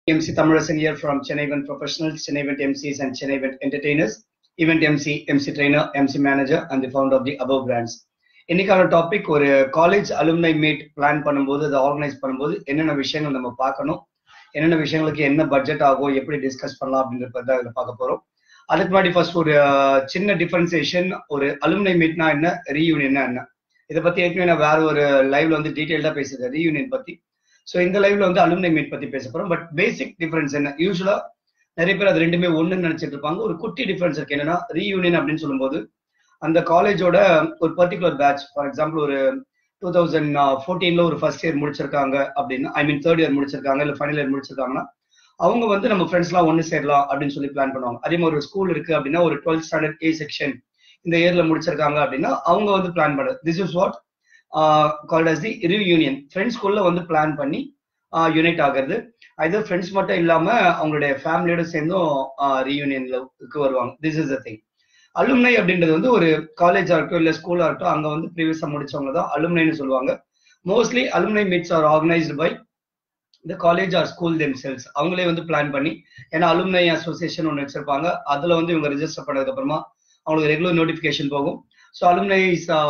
MC Thamarasan here from Chennai Event Professionals, Chennai Event MCs and Chennai Event Entertainers, Event MC, MC Trainer, MC Manager and the founder of the above brands. இன்னைக்கான topic ஒரு college alumni meet plan பண்ணும்போது அதை organise பண்ணும்போது என்னென்ன விஷயங்கள் நம்ம பார்க்கணும் என்னென்ன விஷயங்களுக்கு என்ன பட்ஜெட் ஆகும் எப்படி டிஸ்கஸ் பண்ணலாம் அப்படின்றத தான் இதில் பார்க்க போறோம் அதுக்கு முன்னாடி ஃபர்ஸ்ட் ஒரு அஹ், சின்ன டிஃபரன்சியேஷன் ஒரு அலுமினை மீட்னா என்ன ரீயூனியன்னா என்ன இதை பத்தி ஏற்கனவே நான் வேற ஒரு லைவ்ல வந்து டீட்டெயில்டா பேசுறேன் ரீயூனியன் பத்தி ஸோ இந்த லைவ்ல வந்து அலுமினை மீட் பத்தி பேச போறோம் பட் பேசிக் டிஃபரன்ஸ் என்ன யூஸ்வலா நிறைய பேர் அது ரெண்டுமே ஒண்ணுன்னு நினைச்சிட்டு இருப்பாங்க ஒரு குட்டி டிஃபரன்ஸ் இருக்கு என்னன்னா ரீயூனியன் அப்படின்னு சொல்லும்போது அந்த காலேஜோட ஒரு பர்டிகுலர் பேட்ச் ஃபார் எக்ஸாம்பிள் ஒரு டூ தௌசண்ட் ஃபோர்டீன்ல ஒரு ஃபர்ஸ்ட் இயர் முடிச்சிருக்காங்க அப்படின்னா ஐ மீன் தேர்ட் இயர் முடிச்சிருக்காங்க இல்ல ஃபைனல் இயர் முடிச்சிருக்காங்கன்னா அவங்க வந்து நம்ம ஃப்ரெண்ட்ஸ்லாம் ஒன்று சேரலாம் அப்படின்னு சொல்லி பிளான் பண்ணுவாங்க அதே மாதிரி ஒரு ஸ்கூல் இருக்கு அப்படின்னா ஒரு டுவெல்த் ஸ்டாண்டர்ட் ஏ செக்ஷன் இந்த இயர்ல முடிச்சிருக்காங்க அப்படின்னா அவங்க வந்து பிளான் பண்ணுறது this is what called as the reunion ஃப்ரெண்ட்ஸ்குள்ள வந்து பிளான் பண்ணி யுனைட் ஆகிறது அது ஃப்ரெண்ட்ஸ் மட்டும் இல்லாம அவங்களுடைய ஃபேமிலியோட சேர்ந்தும் ரீயூனியன்ல வருவாங்க this is the thing alumni அப்படின்றது வந்து ஒரு காலேஜா இருக்கட்டும் இல்ல ஸ்கூலா இருக்கட்டும் அங்க வந்து ப்ரீவியஸா முடிச்சவங்க தான் அலுமினைன்னு சொல்லுவாங்க mostly alumni meets are organised by இந்த college or school themselves அவங்களே வந்து பிளான் பண்ணி ஏன்னா அலுமினை அசோசியேஷன் ஒன்று வச்சிருப்பாங்க அதுல வந்து இவங்க ரெஜிஸ்டர் பண்ணதுக்கு அப்புறமா அவங்களுக்கு ரெகுலர் நோட்டிபிகேஷன் போகும் so alumni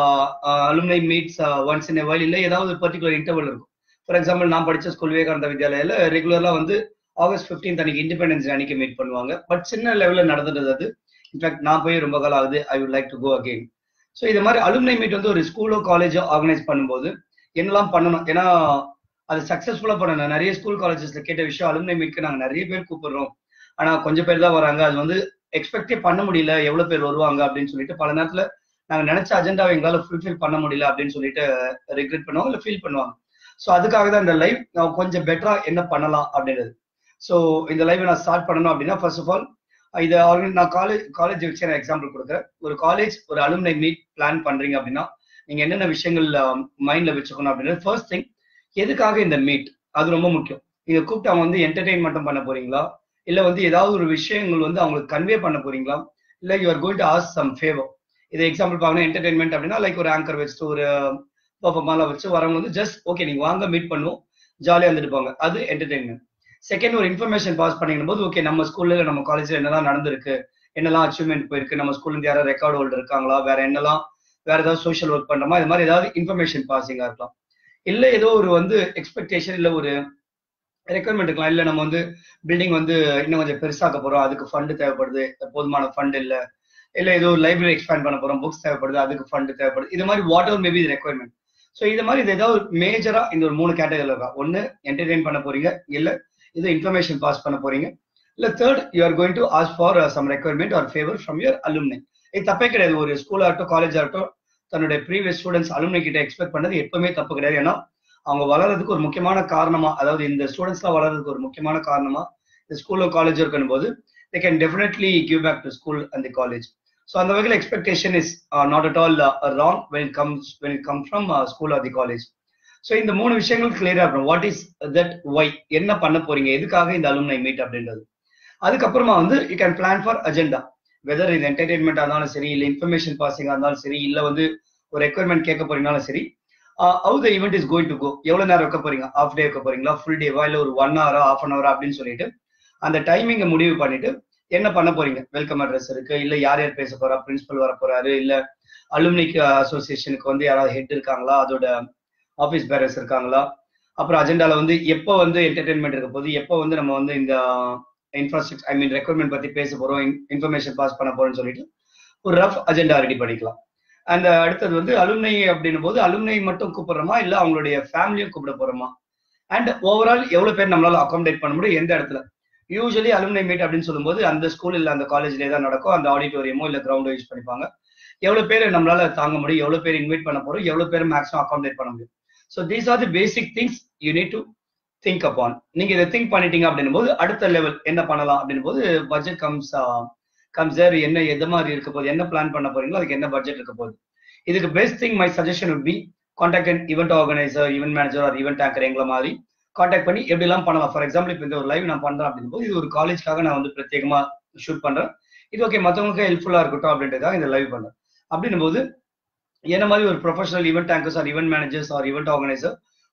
alumni meets once in while இல்லை ஏதாவது ஒரு பர்டிகுலர் இன்டர்வல் இருக்கும் ஃபார் எக்ஸாம்பிள் நான் படிச்ச ஸ்கூல் விவேகானந்த வித்யாலயில ரெகுலரா வந்து ஆகஸ்ட் 15th அன்னைக்கு இண்டிபெண்டன்ஸ் அன்னைக்கு மீட் பண்ணுவாங்க பட் சின்ன லெவல்ல நடந்துட்டது அது இன்ஃபேக்ட் நான் போய் ரொம்ப காலம் ஆகுது I would like to go again so இது மாதிரி அலுமினை மீட் வந்து ஒரு ஸ்கூலோ காலேஜோ ஆர்கனைஸ் பண்ணும்போது என்னெல்லாம் பண்ணணும் ஏன்னா அது சக்சஸ்ஃபுல்லா பண்ணணும் நிறைய ஸ்கூல் காலேஜஸ்ல கேட்ட விஷயம் அலுமினை மீட்க்கு நாங்க நிறைய பேர் கூப்பிடுறோம் ஆனா கொஞ்சம் பேர் தான் வராங்க அது வந்து எக்ஸ்பெக்டே பண்ண முடியல எவ்வளவு பேர் வருவாங்க அப்படின்னு சொல்லிட்டு பல நேரத்துல நாங்க நினைச்ச அஜெண்டாவை எங்களால ஃபுல்ஃபில் பண்ண முடியல அப்படின்னு சொல்லிட்டு ரெக்ரெட் பண்ணுவாங்க இல்ல ஃபீல் பண்ணுவாங்க ஸோ அதுக்காக தான் இந்த லைவ் நான் கொஞ்சம் பெட்டரா என்ன பண்ணலாம் அப்படின்றது ஸோ இந்த லைவ் நான் ஸ்டார்ட் பண்ணணும் அப்படின்னா ஃபர்ஸ்ட் ஆஃப் ஆல் இதை ஆல்ரெடி நான் காலேஜ் காலேஜ் வச்சு நான் எக்ஸாம்பிள் கொடுக்குறேன் ஒரு காலேஜ் ஒரு அலுமினை மீட் பிளான் பண்றீங்க அப்படின்னா நீங்க என்னென்ன விஷயங்கள் மைண்ட்ல வச்சுக்கணும் அப்படின்றது ஃபர்ஸ்ட் திங் எதுக்காக இந்த மீட் அது ரொம்ப முக்கியம் நீங்க கூப்பிட்டு அவங்க வந்து என்டர்டெயின் மட்டும் பண்ண போறீங்களா இல்ல வந்து ஏதாவது ஒரு விஷயங்கள் வந்து அவங்களுக்கு கன்வே பண்ண போறீங்களா இல்ல you are going to ask some favour இது எக்ஸாம்பிள் பார்க்கணும் என்டர்டைன்மெண்ட் அப்படின்னா லைக் ஒரு ஆங்கர் வச்சுட்டு ஒரு பர்ஃபார்மெல்லாம் வச்சு வரவங்க வந்து ஜஸ்ட் ஓகே நீங்க வாங்க மீட் பண்ணுவோம் ஜாலியா வந்துட்டு போங்க அது என்டர்டைன்மெண்ட் செகண்ட் ஒரு இன்ஃபர்மேஷன் பாஸ் பண்ணிக்கும் போது ஓகே நம்ம ஸ்கூல்ல நம்ம காலேஜ்ல என்னெல்லாம் நடந்திருக்கு என்னெல்லாம் அச்சீவ்மெண்ட் போயிருக்கு நம்ம ஸ்கூல்ல இருந்து யாராவது ரெக்கார்டு ஹோல்டர் இருக்காங்களா வேற என்னெல்லாம் வேற ஏதாவது சோஷியல் ஒர்க் பண்றோமா இது மாதிரி ஏதாவது இன்ஃபர்மேஷன் பாசிங்கா இருக்கலாம் இல்ல ஏதோ ஒரு வந்து எக்ஸ்பெக்டேஷன் இல்ல ஒரு ரெக்குவயர்மெண்ட் இருக்கலாம் இல்ல நம்ம வந்து பில்டிங் வந்து இன்னும் கொஞ்சம் பெருசாக்க போறோம் அதுக்கு ஃபண்ட் தேவைப்படுது போதுமான ஃபண்ட் இல்ல இல்ல ஏதோ ஒரு லைப்ரரி எக்ஸ்பேண்ட் பண்ண போறோம் புக்ஸ் தேவைப்படுது அதுக்கு ஃபண்ட் தேவைப்படுது இது மாதிரி whatever maybe requirement so இது மாதிரி இது ஏதாவது மேஜரா இந்த ஒரு மூணு கேட்டகரியில் இருக்கா ஒன்னு என்டர்டெயின் பண்ண போறீங்க இல்ல இது இன்ஃபர்மேஷன் பாஸ் பண்ண போறீங்க இல்ல third you are going to ask for some requirement or favour from your alumni இது தப்பே கிடையாது ஒரு ஸ்கூல் ஆகட்டும் காலேஜ் ஆகட்டும் தன்னுடைய ப்ரீவியஸ் ஸ்டூடெண்ட்ஸ் அலுமினை கிட்ட எக்ஸ்பெக்ட் பண்ணது எப்பவுமே தப்பு கிடையாது ஏன்னா அவங்க வளர்றதுக்கு ஒரு முக்கியமான காரணமா அதாவது இந்த ஸ்டூடெண்ட்ஸ்லாம் வளர்றதுக்கு ஒரு முக்கியமான காரணமா இந்த ஸ்கூலோ காலேஜ் இருக்கணும் போது they can definitely give back to school and the college so அந்த வகையில் expectation is not at all wrong when it comes when it come from school or the college so இந்த மூணு விஷயங்கள் கிளியரா இருக்கணும் வாட் இஸ் தட் ஒய் என்ன பண்ண போறீங்க எதுக்காக இந்த அலுமினை மீட் அப்படின்றது அதுக்கப்புறமா வந்து you can plan for agenda whether இது என்டர்டைன்மெண்டா இருந்தாலும் சரி இல்லை இன்ஃபர்மேஷன் பாசிங்கா இருந்தாலும் சரி இல்லை வந்து ஒரு ரெக்குவயர்மெண்ட் கேட்க போறீங்கனாலும் சரி how the event is going to go எவ்வளவு நேரம் வைக்க போறீங்க ஆஃப் டே வைக்க போறீங்களா ஃபுல் டேவா இல்லை ஒரு ஒன் ஹவரா ஆஃப் அன் ஹவரா அப்படின்னு சொல்லிட்டு அந்த டைமிங்கை முடிவு பண்ணிட்டு என்ன பண்ண போறீங்க வெல்கம் அட்ரஸ் இருக்கு இல்ல யார் யார் பேச போறா பிரின்சிபல் வர போறாரு இல்ல அலுமினிக் அசோசியேஷனுக்கு வந்து யாராவது ஹெட் இருக்காங்களா அதோட ஆஃபீஸ் பேரர்ஸ் இருக்காங்களா அப்புறம் அஜெண்டால வந்து எப்போ வந்து என்டர்டைன்மெண்ட் இருக்க போது எப்போ வந்து நம்ம வந்து இந்த இன்ஃப்ராஸ்ட்ரக்சர் ஐ மீன் ரெக்ரூட்மெண்ட் பத்தி பேச போறோம் இன்ஃபர்மேஷன் பாஸ் பண்ண போறோம்னு சொல்லிட்டு ஒரு ரஃப் அஜெண்டா ரெடி பண்ணிக்கலாம் அந்த அடுத்தது வந்து அலுமினை அப்படின்னும் போது அலுமினை மட்டும் கூப்பிடுறோமா இல்ல அவங்களுடைய ஃபேமிலியும் கூப்பிட போறோமா அண்ட் ஓவரால் எவ்வளவு பேர் நம்மளால அகாமடேட் பண்ண முடியும் எந்த இடத்துல யூஸ்வலி அலுமினை மீட் அப்படின்னு சொல்லும்போது அந்த ஸ்கூல் இல்ல அந்த காலேஜ்லேயே தான் நடக்கும் அந்த ஆடிட்டோரியமோ இல்ல கிரவுண்டோ யூஸ் பண்ணிப்பாங்க எவ்வளவு பேர் நம்மளால தாங்க முடியும் எவ்வளவு பேர் இன்வைட் பண்ண போறோம் எவ்வளவு பேர் மேக்ஸிமம் அகாமடேட் பண்ண முடியும் so these are the basic things you need to think upon நீங்க இதை திங்க் பண்ணிட்டீங்க அப்படின்னும் போது அடுத்த லெவல் என்ன பண்ணலாம் அப்படின்னும் போது பட்ஜெட் கம்ஸ் கம்சர் என்ன எது மாதிரி இருக்க போகுது என்ன பிளான் பண்ண போறீங்களோ அதுக்கு என்ன பட்ஜெட் இருக்க போகுது இதுக்கு best thing my suggestion would be contact and event organiser event manager or event anchor எங்களை மாதிரி கான்டாக்ட் பண்ணி எப்படிலாம் பண்ணலாம் ஃபார் எக்ஸாம்பிள் இப்போ இந்த ஒரு லைவ் நான் பண்றேன் அப்படின்னும் போது இது ஒரு காலேஜ்க்காக நான் வந்து பிரத்யேகமா ஷூட் பண்றேன் இது ஓகே மற்றவங்களுக்கு ஹெல்ப்ஃபுல்லா இருக்கட்டும் அப்படின்றதுக்காக இந்த லைவ் பண்றேன் அப்படின்னும் போது என்ன மாதிரி ஒரு professional event anchors or event managers or event organiser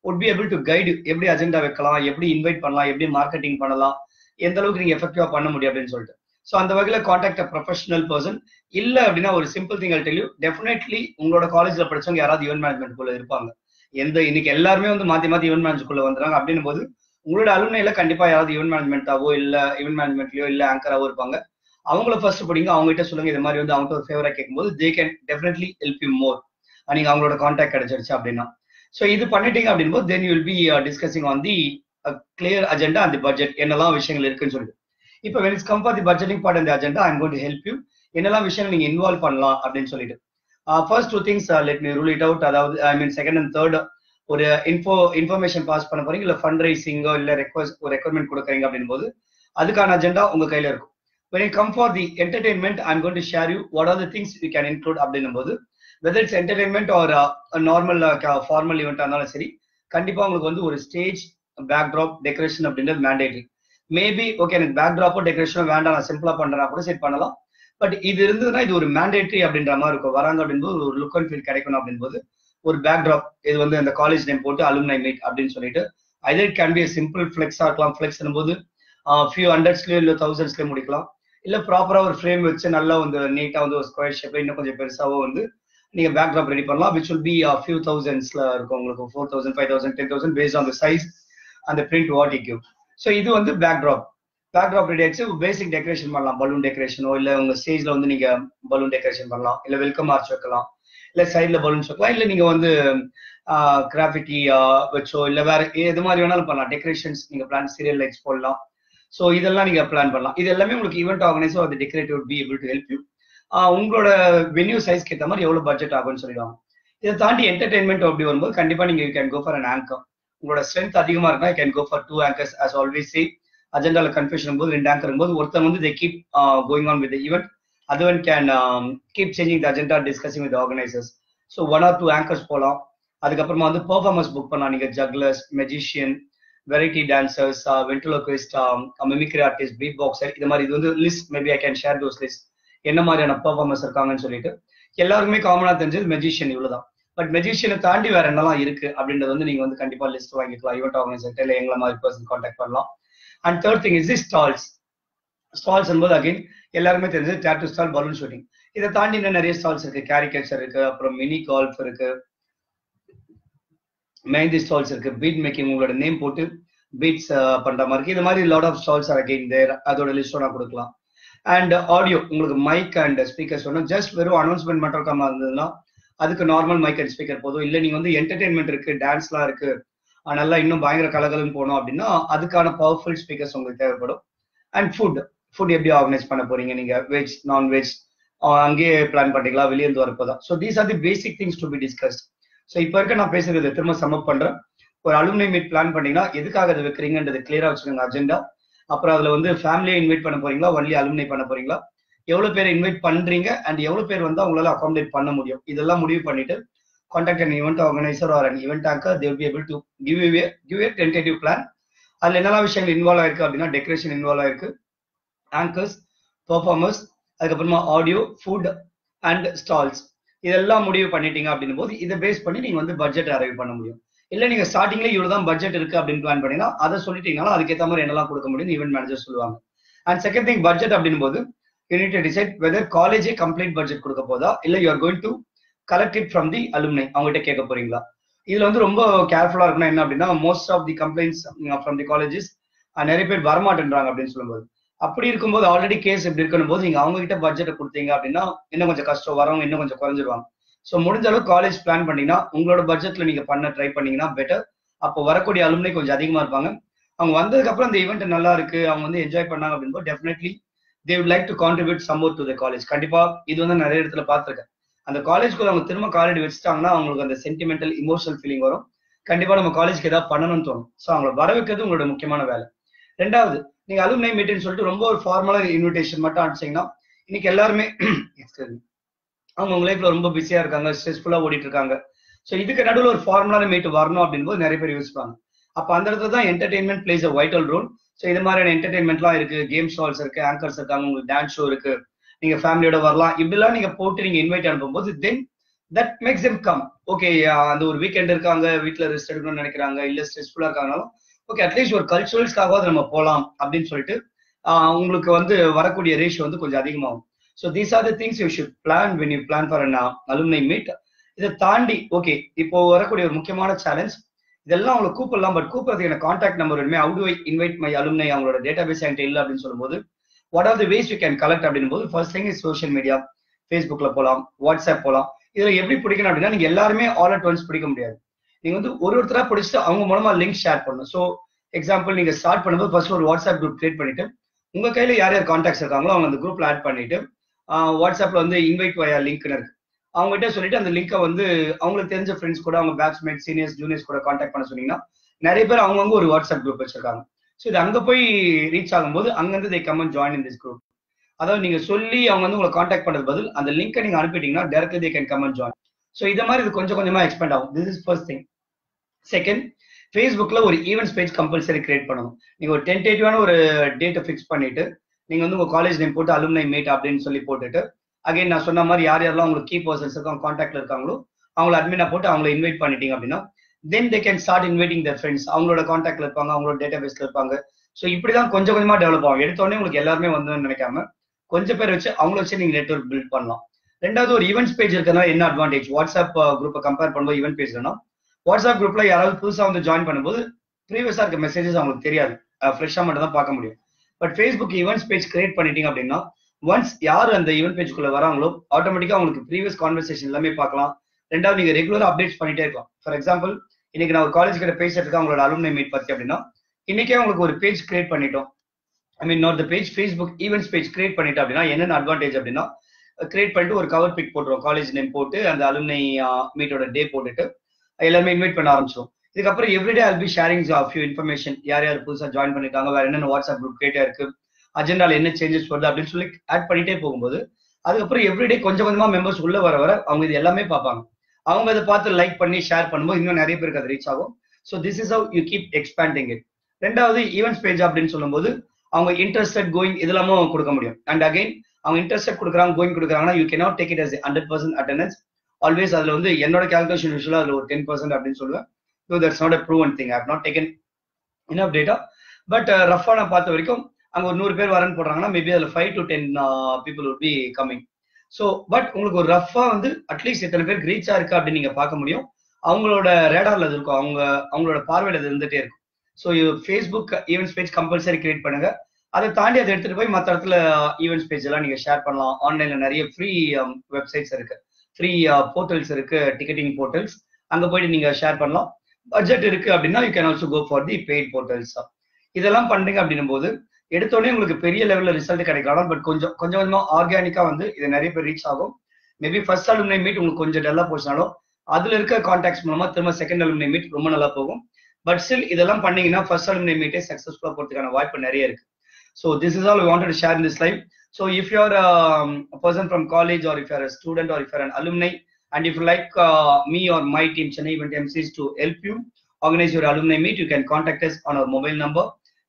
would be able to guide you எப்படி அஜெண்டா வைக்கலாம் எப்படி இன்வைட் பண்ணலாம் எப்படி மார்க்கெட்டிங் பண்ணலாம் எந்த அளவுக்கு நீங்க எஃபெக்டிவா பண்ண முடியும் அப்படின்னு சொல்லிட்டு ஸோ அந்த வகையில காண்டாக்ட் அ ப்ரொஃபஷனல் பர்சன் இல்ல அப்படின்னா ஒரு simple thing tell you definitely உங்களோட காலேஜ்ல படிச்சவங்க யாராவது ஈவென்ட் மேனேஜ்மெண்ட் குள்ள இருப்பாங்க எந்த இன்னைக்கு எல்லாருமே வந்து மாத்தி மாத்தி ஈவென்ட் மேனேஜ் குள்ள வந்துறாங்க அப்படின்னும் போது உங்களோட அலுமையில கண்டிப்பா யாராவது ஈவென்ட் மேனேஜ்மெண்ட்டாவோ இல்ல ஈவென்ட் மேனேஜ்மெண்ட்லயோ இல்ல ஆங்கராவோ இருப்பாங்க அவங்கள ஃபர்ஸ்ட் படிங்க அவங்க கிட்ட சொல்லுங்க இது மாதிரி வந்து அவங்க ஒரு ஃபேவரா கேட்கும்போது they can definitely help you more நீங்க அவங்களோட கான்டாக்ட் கிடைச்சிருச்சு அப்படின்னா ஸோ இது பண்ணிட்டீங்க அப்படின்போது then you will be discussing on the clear agenda அந்த பட்ஜெட் என்னெல்லாம் விஷயங்கள் இருக்குன்னு சொல்லிட்டு இப்போ when it's come for the budgeting part அந்த agenda I'm gonna help you என்னெல்லாம் விஷயங்கள் நீங்க இன்வால்வ் பண்ணலாம் அப்படின்னு சொல்லிட்டு first two things let me rule it out அதாவது I mean second and third ஒரு இன்ஃபோ இன்ஃபர்மேஷன் பாஸ் பண்ண போறீங்க இல்ல ஃபண்ட் ரைசிங்கோ இல்ல ரெக்வஸ்ட் ஒரு ரெக்வயர்மெண்ட் கொடுக்குறீங்க அப்படின் போது அதுக்கான அஜெண்டா உங்க கையில இருக்கும் when it come for the entertainment i'm going to share you what are the things we can include அப்படின்னும் போது whether it's entertainment or uh, a normal uh, formal event இருந்தாலும் சரி கண்டிப்பா உங்களுக்கு வந்து ஒரு ஸ்டேஜ் பேக்ட்ராப் டெக்கரேஷன் அப்படின்றது mandatory maybe okay எனக்கு பேக்ட்ராப்போ டெக்கரேஷனோ வேண்டாம் நான் சிம்பிளா பண்றேன் கூட செட் பண்ணலாம் பட் இது இருந்ததுன்னா இது ஒரு மேண்டேட்ரி அப்படின்ற மாதிரி இருக்கும் வராங்க அப்படின்போது ஒரு லுக் அண்ட் ஃபீல் கிடைக்கணும் அப்படின்போது ஒரு பேக்ட்ராப் இது வந்து அந்த காலேஜ் நேம் போட்டு அலுமினை மீட் அப்படின்னு சொல்லிட்டு ஐதர் கேன் பி சிம்பிள் ஃபிளெக்ஸா இருக்கலாம் ஃபிளெக்ஸ் போது ஃபியூ ஹண்ட்ரட்ஸ்லயோ இல்லை தௌசண்ட்ஸ்லயோ முடிக்கலாம் இல்ல ப்ராப்பரா ஒரு ஃப்ரேம் வச்சு நல்லா வந்து நீட்டா வந்து ஒரு ஸ்கொயர் ஷேப்ல இன்னும் கொஞ்சம் பெருசாவோ வந்து நீங்க பேக்ட்ராப் ரெடி பண்ணலாம் விச் வில் பி ஃபியூ தௌசண்ட்ஸ்ல இருக்கும் உங்களுக்கு four thousand five thousand ten thousand based on the size அந்த பிரிண்ட் வாட் இக்யூ ஸோ இது வந்து பேக்ட்ராப் பேக்ட்ராப் ரெடி ஆச்சு பேசிக் டெக்கரேஷன் பண்ணலாம் பலூன் டெக்கரேஷனோ இல்ல உங்க ஸ்டேஜ்ல வந்து நீங்க பலூன் டெக்கரேஷன் பண்ணலாம் இல்ல வெல்கம் ஆர்ச் வைக்கலாம் இல்ல சைட்ல பலூன்ஸ் வைக்கலாம் இல்ல நீங்க வந்து கிராஃபிட்டி வச்சோ இல்ல வேற எது மாதிரி வேணாலும் பண்ணலாம் டெக்கரேஷன்ஸ் நீங்க பிளான் சீரியல் லைட்ஸ் போடலாம் ஸோ இதெல்லாம் நீங்க பிளான் பண்ணலாம் இது எல்லாமே உங்களுக்கு ஈவெண்ட் ஆர்கனைஸோ அது decorative be able to help you உங்களோட வென்யூ சைஸ்க்கு ஏற்ற மாதிரி எவ்வளவு பட்ஜெட் ஆகும்னு சொல்லிடுவாங்க இதை தாண்டி என்டர்டைன்மெண்ட் அப்படி வரும்போது கண்டிப்பா நீங்க you can go for an anchor உங்களோட ஸ்ட்ரென்த் அதிகமா இருக்குன்னா can go for two anchors as always say அஜெண்டால கன்ஃபியூஷன் போது ரெண்டு ஆங்கர் போது ஒருத்தர் வந்து they keep going on with event other can keep changing the agenda discussing with organisers so one or two anchors போகலாம் அதுக்கப்புறமா வந்து பெர்ஃபார்மன்ஸ் புக் பண்ணலாம் நீங்க jugglers magician variety dancers ventriloquist mimicry artist beatboxer இது மாதிரி இது வந்து list maybe I can share those list என்ன மாதிரியான பெர்ஃபார்மன்ஸ் இருக்காங்கன்னு சொல்லிட்டு எல்லாருக்குமே காமனா தெரிஞ்சது மெஜிஷியன் இவ்வளவுதான் பட் மெஜிஷியனை தாண்டி வேற என்னலாம் இருக்கு அப்படின்றது வந்து நீங்க வந்து கண்டிப்பா லிஸ்ட் வாங்கிக்கலாம் ஈவெண்ட் ஆர்கனைசர் இல்ல எங்களை மாதிரி பர்சன் கான்டாக்ட் பண்ணலாம் and third thing is the stalls stalls என்பது அகைன் எல்லாருமே தெரிஞ்சது டேட்டு ஸ்டால் பலூன் ஷூட்டிங் இதை தாண்டி இன்னும் நிறைய ஸ்டால்ஸ் இருக்கு கேரிகேச்சர் இருக்கு அப்புறம் மினி கால்ஃப் இருக்கு மெஹந்தி ஸ்டால்ஸ் இருக்கு பீட் மேக்கிங் உங்களோட நேம் போட்டு பீட்ஸ் பண்ற மாதிரி இது மாதிரி lot of stalls are again there அதோட லிஸ்ட் நான் கொடுக்கலாம் அண்ட் ஆடியோ உங்களுக்கு மைக் அண்ட் ஸ்பீக்கர்ஸ் வேணும் ஜஸ்ட் வெறும் அனௌன்ஸ்மெண்ட் மட்டும் இருக்காம இருந்ததுன்னா அதுக்கு நார்மல் மைக் அண்ட் ஸ்பீக்கர் போதும் இல்ல நீங்க வந்து என்டர்டைன்மெண்ட் இருக்கு டான்ஸ்லாம் இருக்கு நல்லா இன்னும் பயங்கர கலகலன்னு போகணும் அப்படின்னா அதுக்கான பவர்ஃபுல் ஸ்பீக்கர்ஸ் உங்களுக்கு தேவைப்படும் அண்ட் ஃபுட் ஃபுட் எப்படி ஆர்கனைஸ் பண்ண போறீங்க நீங்க வெஜ் நான்வெஜ் அங்கேயே பிளான் பண்ணிங்களா வெளியே இருந்து வரப்போதான் so these are the basic things to be discussed so இப்போ இருக்க நான் பேசுறது திரும்ப சமப் பண்றேன் ஒரு அலுமினை மீட் பிளான் பண்ணீங்கன்னா எதுக்காக அதை வைக்கிறீங்கன்றது கிளியரா வச்சுக்கோங்க அஜெண்டா அப்புறம் அதுல வந்து ஃபேமிலியை இன்வைட் பண்ண போறீங்களா ஒன்லி அலுமினை பண்ண போறீங்களா எவ்வளவு பேர் இன்வைட் பண்றீங்க அண்ட் எவ்வளவு பேர் வந்து அவங்களால அகாமடேட் பண்ண முடியும் இதெல்லாம் முடிவு பண்ணிட்டு contact an event organiser or an event anchor they be able to give you give a tentative plan அதுல என்னெல்லாம் விஷயங்கள் இன்வால்வ் ஆயிருக்கு அப்படின்னா டெக்கரேஷன் இன்வால்வ் ஆயிருக்கு ஆங்கர்ஸ் பெர்ஃபார்மர்ஸ் அதுக்கப்புறமா ஆடியோ ஃபுட் அண்ட் ஸ்டால்ஸ் இதெல்லாம் முடிவு பண்ணிட்டீங்க அப்படின்னும் போது இதை பேஸ் பண்ணி நீங்க வந்து பட்ஜெட் அரைவ் பண்ண முடியும் இல்ல நீங்க ஸ்டார்டிங்ல இவ்வளவு தான் பட்ஜெட் இருக்கு அப்படின்னு பிளான் பண்ணீங்கன்னா அதை சொல்லிட்டீங்கன்னா அதுக்கேற்ற மாதிரி என்னெல்லாம் கொடுக்க முடியும் ஈவெண்ட் மேனேஜர் சொல்லுவாங்க அண்ட் செகண்ட் திங் பட்ஜெட் அப்படின் போது யூனிட் டு டிசைட் வெதர் காலேஜே கம்ப்ளீட் பட்ஜெட் கொடுக்க போதா இல்ல you are going to collect it from the alumni அவங்ககிட்ட கேட்க போறீங்களா இதுல வந்து ரொம்ப கேர்ஃபுல்லா இருக்கணும் என்ன அப்படின்னா most of the complaints from the colleges நிறைய பேர் வரமாட்டேன்றாங்க அப்படின்னு சொல்லும்போது அப்படி இருக்கும்போது ஆல்ரெடி கேஸ் இப்படி இருக்கணும் போது நீங்க அவங்க கிட்ட பட்ஜெட்டை கொடுத்தீங்க அப்படின்னா இன்னும் கொஞ்சம் கஷ்டம் வரவங்க இன்னும் கொஞ்சம் குறைஞ்சிருவாங்க ஸோ முடிஞ்ச அளவு காலேஜ் பிளான் பண்ணீங்கன்னா உங்களோட பட்ஜெட்ல நீங்க பண்ண ட்ரை பண்ணீங்கன்னா பெட்டர் அப்போ வரக்கூடிய அலுமினை கொஞ்சம் அதிகமா இருப்பாங்க அவங்க வந்ததுக்கு அப்புறம் இந்த ஈவெண்ட் நல்லா இருக்கு அவங்க வந்து என்ஜாய் பண்ணாங்க அப்படின்னு definitely they would like to contribute some more to the college கண்டிப்பா இது வந்து நிறைய இடத்துல பார்த்துருக்கேன் அந்த காலேஜ்க்குள்ள அவங்க திரும்ப காலேஜ் வச்சுட்டாங்கன்னா அவங்களுக்கு அந்த சென்டிமெண்டல் இமோஷனல் ஃபீலிங் வரும் கண்டிப்பா நம்ம காலேஜ்க்கு ஏதாவது பண்ணணும்னு தோணும் ஸோ அவங்கள வர வைக்கிறது உங்களோட முக்கியமான வேலை ரெண்டாவது நீங்க அலுமினை மீட்டிங் சொல்லிட்டு ரொம்ப ஒரு ஃபார்மலா இன்விடேஷன் மட்டும் அனுப்பிச்சீங்கன்னா இன்னைக்கு எல்லாருமே அவங்க உங்க லைஃப்ல ரொம்ப பிஸியா இருக்காங்க ஸ்ட்ரெஸ்ஃபுல்லா ஓடிட்டு இருக்காங்க ஸோ இதுக்கு நடுவில் ஒரு ஃபார்முலான மீட் வரணும் அப்படின்னு போது நிறைய பேர் யோசிப்பாங்க அப்ப அந்த இடத்துல தான் entertainment plays a vital role so இது மாதிரியான என்டர்டைன்மெண்ட்லாம் இருக்கு கேம் ஸ்டால்ஸ் இருக்கு ஆங்கர்ஸ் இருக்காங்க உங்களுக்கு டான்ஸ் ஷோ இருக்கு நீங்க ஃபேமிலியோட வரலாம் இப்படிலாம் நீங்க போட்டு நீங்க இன்வைட் அனுப்பும்போது தென் that makes M come okay அந்த ஒரு வீக்கெண்ட் இருக்காங்க வீட்டில் ரெஸ்ட் எடுக்கணும்னு நினைக்கிறாங்க இல்லை ஸ்ட்ரெஸ்ஃபுல்லாக இருக்காங்கனாலும் ஓகே அட்லீஸ்ட் ஒரு கல்ச்சுரல்ஸ்க்காகவாது நம்ம போகலாம் அப்படின்னு சொல்லிட்டு உங்களுக்கு வந்து வரக்கூடிய ரேஷியோ வந்து கொஞ்சம் அதிகமாகும் so these are the things you should plan when you plan for an alumni meet இதை தாண்டி ஓகே இப்போ வரக்கூடிய ஒரு முக்கியமான சேலஞ்ச் இதெல்லாம் அவங்களை கூப்பிடலாம் பட் கூப்பிடுறது எனக்கு கான்டாக்ட் நம்பர் வேணுமே how to I invite my alumni அவங்களோட டேட்டா பேஸ் என்கிட்ட இல்லை அப்படின்னு சொல்லும்போது what are the ways you can collect அப்படின் போது first thing is social media ஃபேஸ்புக்ல போகலாம் வாட்ஸ்அப் போகலாம் இதுல எப்படி பிடிக்கணும் அப்படின்னா நீங்க எல்லாருமே ஆல் அட் ஒன்ஸ் பிடிக்க முடியாது நீங்க வந்து ஒரு ஒருத்தரா பிடிச்சிட்டு அவங்க மூலமா லிங்க் ஷேர் பண்ணணும் ஸோ எக்ஸாம்பிள் நீங்க ஸ்டார்ட் பண்ணும்போது ஃபர்ஸ்ட் ஒரு வாட்ஸ்அப் குரூப் கிரியேட் பண்ணிட்டு உங்க கையில யார் யார் கான்டாக்ட்ஸ் இருக்காங்களோ அவங்க அந்த குரூப்ல ஆட் பண்ணிட்டு வாட்ஸ்அப்ல வந்து இன்வைட் வயா லிங்க்னு இருக்கு அவங்ககிட்ட சொல்லிட்டு அந்த லிங்கை வந்து அவங்களுக்கு தெரிஞ்ச ஃப்ரெண்ட்ஸ் கூட அவங்க பேட்ச்மேட் சீனியர்ஸ் ஜூனியர்ஸ் கூட கான்டாக்ட் பண்ண சொன்னீங்கன்னா நிறைய பேர் அவங்கவுங்க ஒரு வாட்ஸ்அப் குரூப் வச்சிருக்காங்க ஸோ இது அங்க போய் ரீச் ஆகும்போது அங்கிருந்து they come join in this group அதாவது நீங்க சொல்லி அவங்க வந்து உங்களை கான்டாக்ட் பண்றது பதில் அந்த லிங்கை நீங்க அனுப்பிட்டீங்கன்னா directly they can come and join so இதை மாதிரி இது கொஞ்சம் கொஞ்சமா எக்ஸ்பெண்ட் ஆகும் this is first thing second ஃபேஸ்புக்ல ஒரு ஈவெண்ட்ஸ் பேஜ் கம்பல்சரி கிரியேட் பண்ணணும் நீங்க ஒரு டென்டேட்டிவான ஒரு டேட்டை ஃபிக்ஸ் பண்ணிட்டு நீங்க வந்து உங்க காலேஜ் நேம் போட்டு அலுமினை மீட் அப்படின்னு சொல்லி போட்டுட்டு அகைன் நான் சொன்ன மாதிரி யார் யாரெல்லாம் உங்களுக்கு கீ பர்சன்ஸ் இருக்காங்க கான்டாக்ட்ல இருக்காங்களோ அவங்கள அட்மினா போட்டு அவங்களை இன்வைட் பண்ணிட்டீங்க அப்படின்னா then they can start inviting their friends அவங்களோட கான்டாக்ட்ல இருப்பாங்க அவங்களோட டேட்டா பேஸ்ல இருப்பாங்க ஸோ இப்படிதான் கொஞ்சம் கொஞ்சமா டெவலப் ஆகும் எடுத்தோடனே உங்களுக்கு எல்லாருமே வந்து நினைக்காம கொஞ்சம் பேர் வச்சு அவங்கள வச்சு நீங்க நெட்ஒர்க் பில்ட் பண்ணலாம் ரெண்டாவது ஒரு ஈவெண்ட்ஸ் பேஜ் இருக்கிறதுனால என்ன அட்வான்டேஜ் வாட்ஸ்அப் குரூப்பை கம்பேர் பண்ணும்போது ஈவெண்ட் பேஜ்லனா வாட்ஸ்அப் குரூப்ல யாராவது புதுசா வந்து ஜாயின் பண்ணும்போது ப்ரீவியஸா இருக்க மெசேஜஸ் அவங்களுக்கு தெரியாது ஃப்ரெஷ்ஷா மட்டும் தான் பார்க்க முடியும் but Facebook events page create பண்ணிட்டீங்க அப்படின்னா ஒன்ஸ் யார் அந்த ஈவெண்ட் பேஜ்க்குள்ள வராங்களோ ஆட்டோமேட்டிக்கா உங்களுக்கு ப்ரீவியஸ் கான்வர்சேஷன் எல்லாமே பார்க்கலாம் ரெண்டாவது நீங்க ரெகுலரா அப்டேட்ஸ் பண்ணிட்டே இருக்கலாம் ஃபார் எக்ஸாம்பிள் இன்னைக்கு நான் ஒரு காலேஜ் கிட்ட பேசிட்டு இருக்கேன் உங்களோட அலுமினை மீட் பத்தி அப்படின்னா இன்னைக்கே உங்களுக்கு ஒரு பேஜ் கிரியேட் பண்ணிட்டோம் I mean not the page Facebook events page create பண்ணிட்டோம் அப்படின்னா என்னென்ன அட்வான்டேஜ் அப்படின்னா கிரியேட் பண்ணிட்டு ஒரு கவர் பிக் போட்டுருவோம் காலேஜ் நேம் போட்டு அந்த அலுமினை மீட்டோட டே போட்டுட்டு எல்லாருமே இன்வைட் பண்ண ஆரம்பிச்சிடும் இதுக்கப்புறம் everyday all be sharing few information யார் யார் புதுசாக ஜாயின் பண்ணிருக்காங்க வேற என்னென்ன வாட்ஸ்அப் குரூப் கிரியேட்டா இருக்கு அஜெண்டால என்ன சேஞ்சஸ் வருது அப்படின்னு சொல்லி ஆட் பண்ணிட்டே போகும்போது அதுக்கப்புறம் எவ்ரிடே கொஞ்சம் கொஞ்சமா மெம்பர்ஸ் உள்ள வர வர அவங்க இது எல்லாமே பார்ப்பாங்க அவங்க அதை பார்த்து லைக் பண்ணி ஷேர் பண்ணும்போது இன்னும் நிறைய பேருக்கு அது ரீச் ஆகும் so this is how you keep expanding it ரெண்டாவது ஈவெண்ட்ஸ் பேஜ் அப்படின்னு சொல்லும்போது அவங்க இன்ட்ரெஸ்டட் கோயிங் இதெல்லாமும் கொடுக்க முடியும் அண்ட் அகைன் அவங்க இன்ட்ரெஸ்டட் கொடுக்குறாங்க கோயிங் கொடுக்குறாங்கன்னா you cannot take it as hundred percent attendance always அதுல வந்து என்னோட கேல்குலேஷன் யூஸ்வலாக அதுல ஒரு டென் பர்சன்ட் அப்படின்னு சொல்லுவேன் so that's not a proven thing I not taken enough data but ரஃபா நான் பார்த்த வரைக்கும் அங்க ஒரு நூறு பேர் வரேன்னு போடுறாங்கன்னா மேபி அதுல five to ten people would be coming so but உங்களுக்கு ஒரு ரஃபா வந்து அட்லீஸ்ட் எத்தனை பேருக்கு ரீச் ஆயிருக்கு அப்படின்னு நீங்க பார்க்க முடியும் அவங்களோட ரேடார்ல அது இருக்கும் அவங்க அவங்களோட பார்வையில அது இருந்துட்டே இருக்கும் so Facebook events page compulsory create பண்ணுங்க அதை தாண்டி அதை எடுத்துட்டு போய் மற்ற இடத்துல ஈவெண்ட்ஸ் பேஜ் எல்லாம் நீங்க ஷேர் பண்ணலாம் ஆன்லைன்ல நிறைய ஃப்ரீ வெப்சைட்ஸ் இருக்கு ஃப்ரீ போர்ட்டல்ஸ் இருக்கு டிக்கெட்டிங் போர்ட்டல்ஸ் அங்க போயிட்டு நீங்க ஷேர் பண்ணலாம் பட்ஜெட் இருக்கு அப்படின்னா you can also go for the paid portals இதெல்லாம் பண்றீங்க அப்படின்னும் போது எடுத்தோடனே உங்களுக்கு பெரிய லெவல்ல ரிசல்ட் கிடைக்கலாம் பட் கொஞ்சம் கொஞ்சம் கொஞ்சமா ஆர்கானிக்கா வந்து இது நிறைய பேர் ரீச் ஆகும் மேபி ஃபர்ஸ்ட் அலுமினை மீட் உங்களுக்கு கொஞ்சம் டல்லா போச்சுனாலும் அதுல இருக்க கான்டாக்ட்ஸ் மூலமா திரும்ப செகண்ட் அலுமினை மீட் ரொம்ப நல்லா போகும் பட் ஸ்டில் இதெல்லாம் பண்ணீங்கன்னா ஃபர்ஸ்ட் அலுமினை மீட்டே சக்சஸ்ஃபுல்லா போறதுக்கான வாய்ப்பு நிறைய இருக்கு so this is all wanted to share in this live so if you're person from college or if you're a student or if you're an alumni and if you like uh, me or my team chennai event mcs to help you organize your alumni meet you can contact us on our mobile number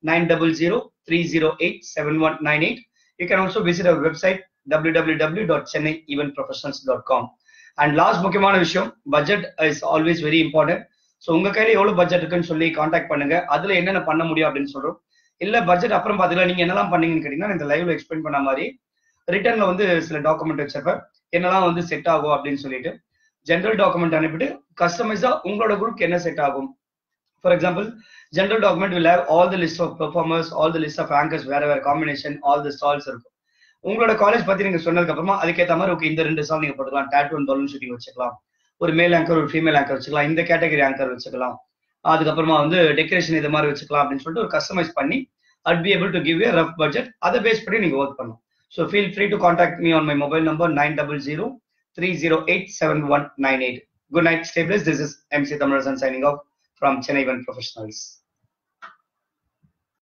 900-308-7198 you can also visit our website www.chennaieventprofessionals.com and last முக்கியமான விஷயம் budget is always very important so உங்க கையில எவ்வளவு budget இருக்குன்னு சொல்லி contact பண்ணுங்க அதுல என்னென்ன பண்ண முடியும் அப்படின்னு சொல்றோம் இல்ல பட்ஜெட் அப்புறம் பாத்தீங்கன்னா நீங்க என்னெல்லாம் பண்ணீங்கன்னு கேட்டீங்கன்னா இந்த லைவ்ல எக்ஸ்பிளைன் பண்ண மாதிரி ரிட்டர்ன்ல வந்து சில டாக்குமெண்ட் வச்சிருப்பேன் என்னெல்லாம் வந்து செட் ஆகும் அப்படின்னு சொல்லிட்டு ஜென்ரல் டாக்குமெண்ட் அனுப்பிட்டு கஸ்டமைஸா உங்களோட குரூப் என்ன செட் ஆகும் for example general document will have all the list of performers all the list of anchors வேற வேற காம்பினேஷன் ஆல் த ஸ்டால்ஸ் இருக்கும் உங்களோட காலேஜ் பத்தி நீங்க சொன்னதுக்கு அப்புறமா அதுக்கேற்ற மாதிரி ஓகே இந்த ரெண்டு ஸ்டால் நீங்க போட்டுக்கலாம் டேட் ஒன் பலூன் ஷூட்டிங் வச்சுக்கலாம் ஒரு மேல் ஆங்கர் ஒரு ஃபீமேல் ஆங்கர் வச்சுக்கலாம் இந்த கேட்டகரி ஆங்கர் வச்சுக்கலாம் அதுக்கப்புறமா வந்து டெக்கரேஷன் இது மாதிரி வச்சுக்கலாம் அப்படின்னு சொல்லிட்டு ஒரு கஸ்டமைஸ் பண்ணி at be able to give a rough budget அதை பேஸ் பண்ணி நீங்க ஒர்க் பண்ணலாம் So feel free to contact me on my mobile number 900 308 7198. Good night, stay blessed. This is MC Thamarasan signing off from Chennai Event Professionals.